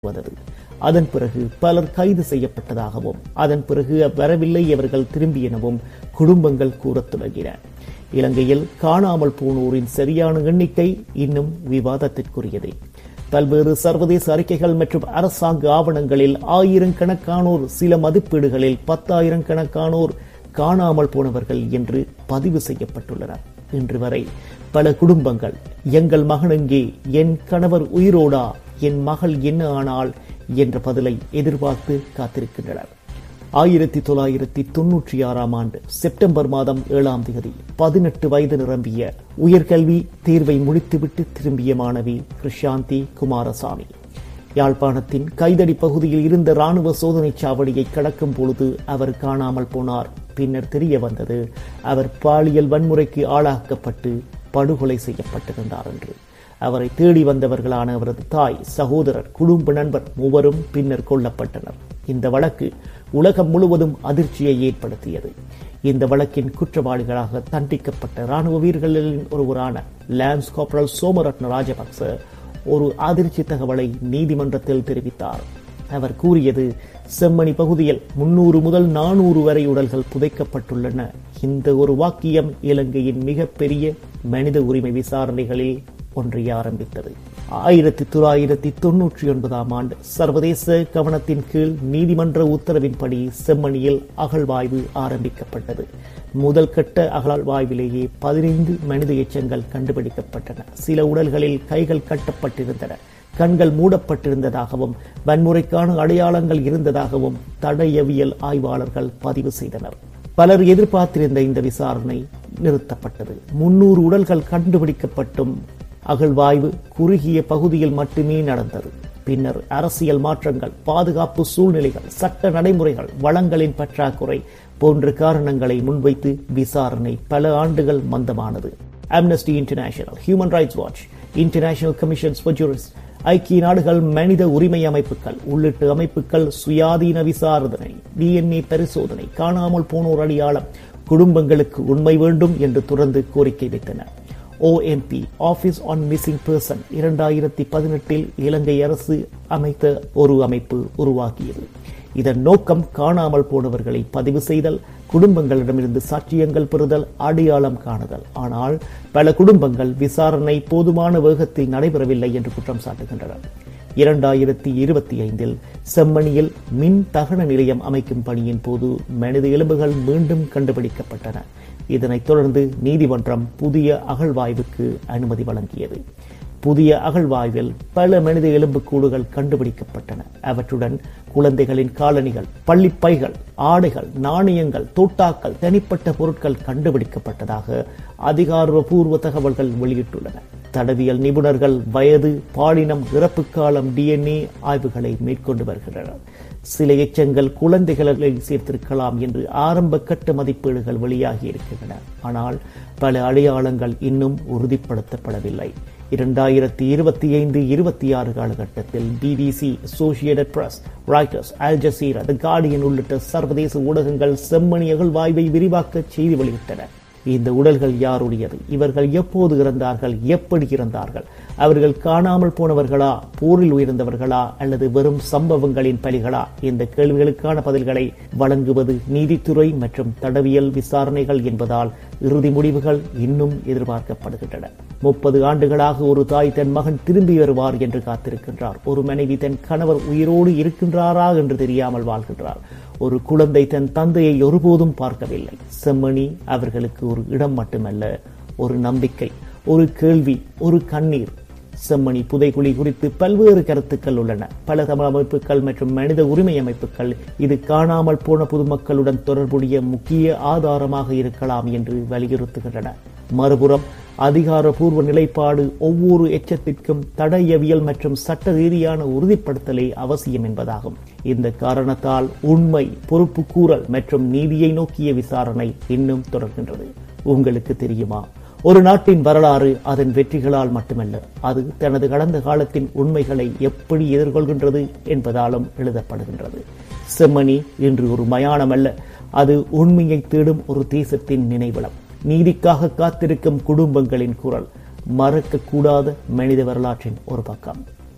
வந்தது அதன் பிறகு பலர் கைது செய்யப்பட்டதாகவும் அதன் பிறகு வரவில்லை அவர்கள் திரும்பி எனவும் குடும்பங்கள் கூறத் தொடங்கின இலங்கையில் காணாமல் போனோரின் சரியான எண்ணிக்கை இன்னும் விவாதத்திற்குரியதே பல்வேறு சர்வதேச அறிக்கைகள் மற்றும் அரசாங்க ஆவணங்களில் ஆயிரக்கணக்கானோர் சில மதிப்பீடுகளில் பத்தாயிரம் கணக்கானோர் காணாமல் போனவர்கள் என்று பதிவு செய்யப்பட்டுள்ளனர் இன்று வரை பல குடும்பங்கள் எங்கள் மகன் எங்கே என் கணவர் உயிரோடா என் மகள் என்ன ஆனாள் என்ற பதிலை எதிர்பார்த்து காத்திருக்கின்றனர் ஆயிரத்தி தொள்ளாயிரத்தி தொன்னூற்றி ஆறாம் ஆண்டு செப்டம்பர் மாதம் ஏழாம் தேதி பதினெட்டு வயது நிரம்பிய உயர்கல்வி தேர்வை முடித்துவிட்டு திரும்பிய மாணவி கிருஷாந்தி குமாரசாமி யாழ்ப்பாணத்தின் கைதடி பகுதியில் இருந்த ராணுவ சோதனை சாவடியை கடக்கும் பொழுது அவர் காணாமல் போனார் பின்னர் தெரிய வந்தது அவர் பாலியல் வன்முறைக்கு ஆளாக்கப்பட்டு படுகொலை செய்யப்பட்டிருந்தார் என்று அவரை தேடி வந்தவர்களான அவரது தாய் சகோதரர் குடும்ப நண்பர் மூவரும் பின்னர் கொல்லப்பட்டனர் இந்த வழக்கு உலகம் முழுவதும் அதிர்ச்சியை ஏற்படுத்தியது இந்த வழக்கின் குற்றவாளிகளாக தண்டிக்கப்பட்ட ராணுவ வீரர்களின் ஒருவரான லான்ஸ் காப்ரல் சோமரத்ன ராஜபக்ச ஒரு அதிர்ச்சி தகவலை நீதிமன்றத்தில் தெரிவித்தார் அவர் கூறியது செம்மணி பகுதியில் முன்னூறு முதல் நானூறு வரை உடல்கள் புதைக்கப்பட்டுள்ளன இந்த ஒரு வாக்கியம் இலங்கையின் மிகப்பெரிய மனித உரிமை விசாரணைகளில் ஒன்றிய ஆரம்பித்தது ஆயிரத்தி தொள்ளாயிரத்தி தொன்னூற்றி ஒன்பதாம் ஆண்டு சர்வதேச கவனத்தின் கீழ் நீதிமன்ற உத்தரவின்படி செம்மணியில் அகழ்வாய்வு ஆரம்பிக்கப்பட்டது முதல் கட்ட அகழ்வாய்விலேயே பதினைந்து மனித எச்சங்கள் கண்டுபிடிக்கப்பட்டன சில உடல்களில் கைகள் கட்டப்பட்டிருந்தன கண்கள் மூடப்பட்டிருந்ததாகவும் வன்முறைக்கான அடையாளங்கள் இருந்ததாகவும் தடயவியல் ஆய்வாளர்கள் பதிவு செய்தனர் பலர் எதிர்பார்த்திருந்த இந்த விசாரணை நிறுத்தப்பட்டது முன்னூறு உடல்கள் கண்டுபிடிக்கப்பட்டும் அகழ்வாய்வு குறுகிய பகுதியில் மட்டுமே நடந்தது பின்னர் அரசியல் மாற்றங்கள் பாதுகாப்பு சூழ்நிலைகள் சட்ட நடைமுறைகள் வளங்களின் பற்றாக்குறை போன்ற காரணங்களை முன்வைத்து விசாரணை பல ஆண்டுகள் மந்தமானது Amnesty International Human Rights Watch International Commissions for Jurist ஐக்கிய நாடுகள் மனித உரிமை அமைப்புகள் உள்ளிட்ட அமைப்புகள் சுயாதீன விசாரணை டிஎன்ஏ பரிசோதனை காணாமல் போனோர் அடையாளம் குடும்பங்களுக்கு உண்மை வேண்டும் என்று தொடர்ந்து கோரிக்கை வைத்தன OMP office on missing person இரண்டாயிரத்தி பதினெட்டில் இலங்கை அரசு அமைத்த ஒரு அமைப்பு உருவாக்கியது இதன் நோக்கம் காணாமல் போனவர்களை பதிவு செய்தல் குடும்பங்களிடமிருந்து சாட்சியங்கள் பெறுதல் அடையாளம் காணுதல் ஆனால் பல குடும்பங்கள் விசாரணை போதுமான வேகத்தில் நடைபெறவில்லை என்று குற்றம் சாட்டுகின்றனர் இரண்டாயிரத்தி இருபத்தி ஐந்தில் செம்மணியில் மின் தகன நிலையம் அமைக்கும் பணியின் போது மனித எலும்புகள் மீண்டும் கண்டுபிடிக்கப்பட்டன இதனைத் தொடர்ந்து நீதிமன்றம் புதிய அகழ்வாய்வுக்கு அனுமதி வழங்கியது புதிய அகழ்வாய்வில் பல மனித எலும்புக்கூடுகள் கண்டுபிடிக்கப்பட்டன அவற்றுடன் குழந்தைகளின் காலணிகள் பள்ளிப்பைகள் ஆடைகள் நாணயங்கள் தோட்டாக்கள் தனிப்பட்ட பொருட்கள் கண்டுபிடிக்கப்பட்டதாக அதிகாரப்பூர்வ தகவல்கள் வெளியிட்டுள்ளன தடவியல் நிபுணர்கள் வயது பாலினம் இறப்பு காலம் டிஎன்ஏ ஆய்வுகளை மேற்கொண்டு வருகின்றனர் சில எச்சங்கள் குழந்தைகளை சேர்த்திருக்கலாம் என்று ஆரம்ப கட்ட மதிப்பீடுகள் வெளியாகி இருக்கின்றன ஆனால் பல அடையாளங்கள் இன்னும் உறுதிப்படுத்தப்படவில்லை இரண்டாயிரத்தி இருபத்தி ஐந்து இருபத்தி ஆறு காலகட்டத்தில் BBC Associated Press Reuters Al Jazeera the Guardian உள்ளிட்ட சர்வதேச ஊடகங்கள் செம்மணி அகழ்வாய்வை விரிவாக்க செய்தி வெளியிட்டன இந்த உடல்கள் யாருடையது இவர்கள் எப்போது இறந்தார்கள் எப்படி இறந்தார்கள் அவர்கள் காணாமல் போனவர்களா போரில் உயர்ந்தவர்களா அல்லது வெறும் சம்பவங்களின் பலிகளா இந்த கேள்விகளுக்கான பதில்களை வழங்குவது நீதித்துறை மற்றும் தடவியல் விசாரணைகள் என்பதால் இறுதி முடிவுகள் இன்னும் எதிர்பார்க்கப்படுகின்றன முப்பது ஆண்டுகளாக ஒரு தாய் தன் மகன் திரும்பி வருவார் என்று காத்திருக்கின்றார் ஒரு மனைவி தன் கணவர் உயிரோடு இருக்கின்றாரா என்று தெரியாமல் வாழ்கின்றார் ஒரு குழந்தை தன் தந்தையை ஒருபோதும் பார்க்கவில்லை செம்மணி அவர்களுக்கு ஒரு இடம் மட்டுமல்ல ஒரு நம்பிக்கை ஒரு கேள்வி ஒரு கண்ணீர் செம்மணி புதைகுழி குறித்து பல்வேறு கருத்துக்கள் உள்ளன பல தமிழ் அமைப்புகள் மற்றும் மனித உரிமை அமைப்புகள் இது காணாமல் போன பொதுமக்களுடன் தொடர்புடைய முக்கிய ஆதாரமாக இருக்கலாம் என்று வலியுறுத்துகின்றன மறுபுறம் அதிகாரப்பூர்வ நிலைப்பாடு ஒவ்வொரு எச்சத்திற்கும் தடயவியல் மற்றும் சட்ட ரீதியான உறுதிப்படுத்தலே அவசியம் என்பதாகும் இந்த காரணத்தால் உண்மை பொறுப்பு கூறல் மற்றும் நீதியை நோக்கிய விசாரணை இன்னும் தொடர்கின்றது உங்களுக்கு தெரியுமா ஒரு நாட்டின் வரலாறு அதன் வெற்றிகளால் மட்டுமல்ல அது தனது கடந்த காலத்தின் உண்மைகளை எப்படி எதிர்கொள்கின்றது என்பதாலும் எழுதப்படுகின்றது செம்மணி இன்று ஒரு மயானம் அல்ல அது உண்மையை தேடும் ஒரு தேசத்தின் நினைவிடம் நீதிக்காக காத்திருக்கும் குடும்பங்களின் குரல் மறக்கக்கூடாத மனித வரலாற்றின் ஒரு பக்கம்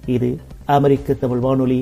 இது அமெரிக்க தமிழ் வானொலி